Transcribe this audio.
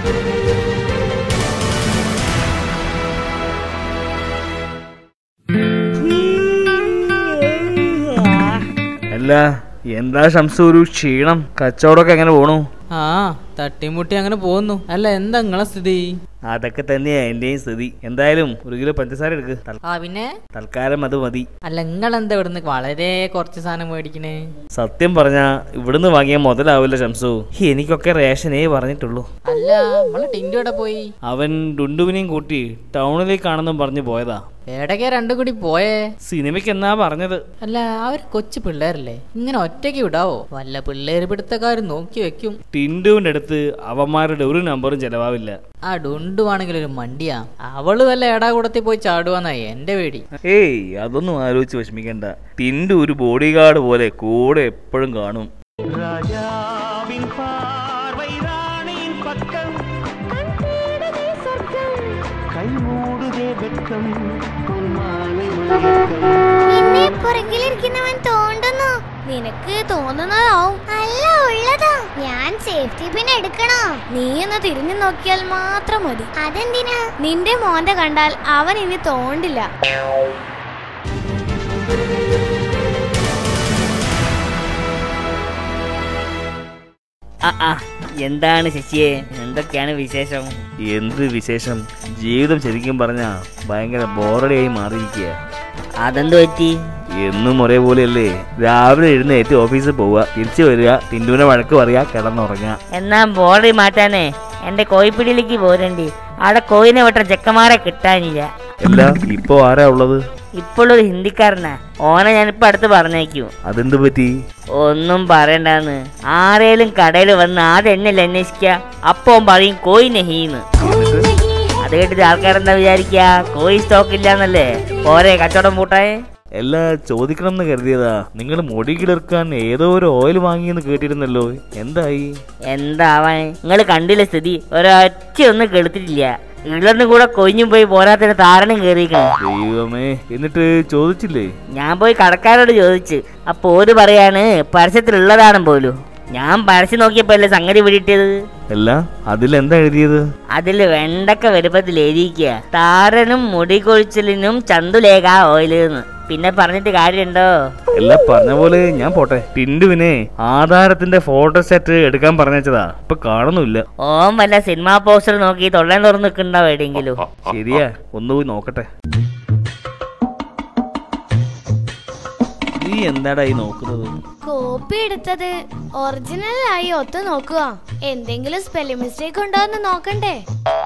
അല്ല എന്താ ഷംസു ഒരു ക്ഷീണം കച്ചവടമൊക്കെ എങ്ങനെ പോണു ആ തട്ടിമുട്ടി അങ്ങനെ പോകുന്നു അല്ല എന്താ നിങ്ങളെ സ്ഥിതി അതൊക്കെ തന്നെയാ എന്റെയും സ്ഥിതി എന്തായാലും ഒരു കിലോ പഞ്ചസാര എടുക്ക് തൽ- ആ പിന്നെ തൽക്കാലം അത് മതി അല്ല നിങ്ങളെന്താ ഇവിടുന്ന് വളരെ കുറച്ച് സാധനം മേടിക്കണേ സത്യം പറഞ്ഞാ ഇവിടുന്ന് വാങ്ങിയ മുതലാവില്ല ഷംസു എനിക്കൊക്കെ റേഷനേ പറഞ്ഞിട്ടുള്ളൂ അല്ല നമ്മളെ ടിൻഡു എവിടെ പോയി അവൻ ഡുണ്ടുവിനെയും കൂട്ടി ടൗണിലേക്കാണെന്നും പറഞ്ഞു പോയതാ എടക്കെ രണ്ടും കൂടി പോയേ സിനിമയ്ക്ക് എന്നാ പറഞ്ഞത് അല്ല അവര് കൊച്ചു പിള്ളേരല്ലേ ഇങ്ങനെ ഒറ്റയ്ക്ക് വിടാവോ വല്ല പിള്ളേര് പിടുത്തക്കാർ നോക്കി വെക്കും ടിൻഡുവിന്റെ അടുത്ത് അവന്മാരുടെ ഒരു നമ്പറും ചെലവാവില്ല ആ ഡുണ്ടുവാണെങ്കിൽ ഒരു മണ്ടിയാ അവള് വല്ല എടാകൂടത്തിൽ പോയി ചാടുവാന്നാ എന്റെ പേടി ഏയ് അതൊന്നും ആലോചിച്ച് വിഷമിക്കണ്ട ടിൻഡു ഒരു ബോഡി ഗാർഡ് പോലെ കൂടെ എപ്പോഴും കാണും നിന്നെ പുറകിലിരിക്കുന്നവൻ തോണ്ടുന്നു നിനക്ക് തോന്നുന്നതാവും അല്ല ഉള്ളതാ ഞാൻ സേഫ്റ്റി പിൻ എടുക്കണോ നീ ഒന്ന് തിരിഞ്ഞു നോക്കിയാൽ മാത്രം മതി അതെന്തിനാ നിന്റെ മോന്റെ കണ്ടാൽ അവൻ ഇനി തോണ്ടില്ല ആ ആ എന്താണ് ശശിയെ എന്തൊക്കെയാണ് വിശേഷം എന്ത് വിശേഷം ജീവിതം ശരിക്കും പറഞ്ഞാ ഭയങ്കര ബോറടിയായി മാറിയിരിക്കുക അതെന്ത് പറ്റി എന്നും ഒരേപോലെയല്ലേ രാവിലെ എഴുന്നേറ്റ് ഓഫീസിൽ പോവുക തിരിച്ചു വരിക ടിൻഡുവിനെ വഴക്ക് പറയാ കിടന്നുറങ്ങുക എന്നാ ബോർഡറി മാറ്റാനേ എന്റെ കോയിപ്പിടിയിലേക്ക് പോരണ്ടി അവിടെ കോയിനെ വെട്ട ചെക്കന്മാരെ കിട്ടാനില്ല അല്ല ഇപ്പോ ആരാ ഉള്ളത് ഇപ്പോഴൊരു ഹിന്ദിക്കാരനാ ഓനെ ഞാനിപ്പോ അടുത്ത് പറഞ്ഞേക്കും അതെന്ത് പറ്റി ഒന്നും പറയണ്ടാന്ന് ആരേലും കടയിൽ വന്ന് ആദ്യം എന്നെ അന്വേഷിക്ക അപ്പൊ ഓൻ പറയും കോയിനെ ഹീന്ന് അത് കേട്ടിട്ട് ആൾക്കാരെന്താ വിചാരിക്ക കോയി സ്റ്റോക്ക് ഇല്ലാന്നല്ലേ പോരെ കച്ചവടം പൂട്ടായേ എല്ലാ ചോദിക്കണം എന്ന് കരുതിയതാ നിങ്ങൾ മുടി കിളിർക്കാൻ ഏതോ ഒരു ഓയിൽ വാങ്ങിയെന്ന് കേട്ടിരുന്നല്ലോ എന്തായി എന്താവാൻ നിങ്ങൾ കണ്ടില്ല സ്ഥിതി ഒരൊറ്റ ഒന്നും കെടുത്തിട്ടില്ല ഇളന്ന് കൂടെ കൊഞ്ഞും പോയി പോരാത്തിന് താരണം കയറിയിരിക്കണം ദൈവമേ എന്നിട്ട് ചോദിച്ചില്ലേ ഞാൻ പോയി കടക്കാരോട് ചോദിച്ചു അപ്പൊ ഓര് പറയാണ് പരസ്യത്തിലുള്ളതാണ് പോലും ഞാൻ പരസ്യം നോക്കിയപ്പോ അല്ലേ സംഗതി പിടിയിട്ടത് അല്ല അതിലെന്താ എഴുതിയത് അതിൽ വെണ്ടക്ക വലുപ്പത്തിൽ എഴുതിയിരിക്കുക താരനും മുടി കൊഴിച്ചിലിനും ചന്തുലേഖ ഓയിലെന്ന് പിന്നെ പറഞ്ഞിട്ട് കാര്യമുണ്ടോ എല്ലാം പറഞ്ഞ പോലെ ഞാൻ പോട്ടെ ടിൻഡുവിനെ ആധാരത്തിന്റെ ഫോട്ടോ സെറ്റ് എടുക്കാൻ പറഞ്ഞതാ ഇപ്പൊ കാണുന്നില്ല ഓം വല്ല സിനിമാ പോസ്റ്റർ നോക്കി തൊള്ളൻ തുറന്ന് നിൽക്കണ്ടാവും എവിടെയെങ്കിലും ശരിയാ ഒന്ന് പോയി നോക്കട്ടെ നീ എന്താടാ ഈ നോക്കുന്നത് കോപ്പി എടുത്തത് ഒറിജിനൽ ആയി ഒത്തു നോക്കുക എന്തെങ്കിലും സ്പെല്ലിംഗ് മിസ്റ്റേക്ക് ഉണ്ടോ എന്ന് നോക്കണ്ടേ